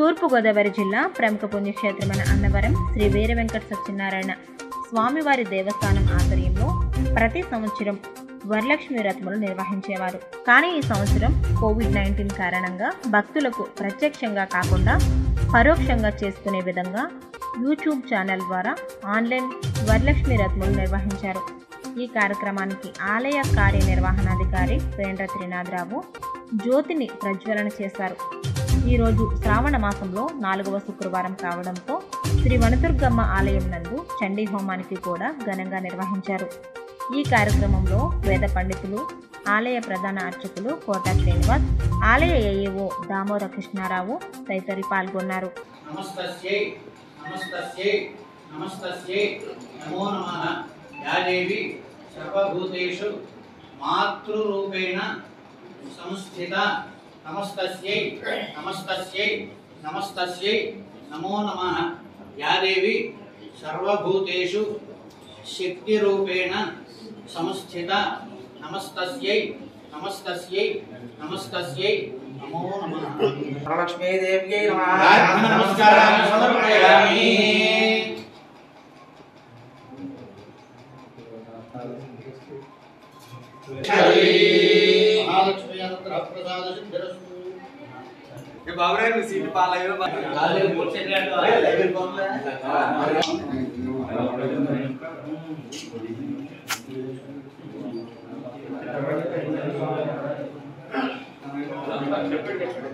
తూర్పుగోదావరి జిల్లా ప్రముఖ పుణ్యక్షేత్రమైన అన్నవరం శ్రీ వీర వెంకట సత్యనారాయణ స్వామివారి దేవస్థానం ఆధ్వర్యంలో ప్రతి సంవత్సరం వరలక్ష్మి వ్రతములు నిర్వహించేవారు కానీ ఈ సంవత్సరం కోవిడ్ నైన్టీన్ కారణంగా భక్తులకు ప్రత్యక్షంగా కాకుండా పరోక్షంగా చేసుకునే విధంగా యూట్యూబ్ ఛానల్ ద్వారా ఆన్లైన్ వరలక్ష్మి రథములు నిర్వహించారు ఈ కార్యక్రమానికి ఆలయ కార్యనిర్వహణాధికారి వేంద్ర త్రినాథరావు జ్యోతిని ప్రజ్వలన చేశారు ఈరోజు శ్రావణ మాసంలో నాలుగవ శుక్రవారం కావడంతో శ్రీ వనదుర్గమ్మ ఆలయం నందు చండీ హోమానికి కూడా ఘనంగా నిర్వహించారు ఈ కార్యక్రమంలో వేద పండితులు ఆలయ ప్రధాన అర్చకులు కోట శ్రీనివాస్ ఆలయ ఏఈఓ దామోర కృష్ణారావు తదితరులు పాల్గొన్నారు నమస్తస్యై నమస్తస్యై నమస్తస్యై నమో నమః యా దేవి సర్వభూతేషు మాతృరూపేణ సంస్థిత నమస్తస్యై నమస్తస్యై నమస్తస్యై నమో నమః యా దేవి సర్వభూతేషు శక్తిరూపేణ సంస్థిత నమస్తస్యై నమస్తస్యై నమస్తస్యై నమో నమః వరలక్ష్మీదేవ్యై రాజ్ఞ నమస్కారాన్ని సమర్పయామి మహాలక్ష్మి అనుగ్రహ ప్రసాద సిద్ధిరస్తు బాబురావు సీట్ పాలయ్యో చెప్పండి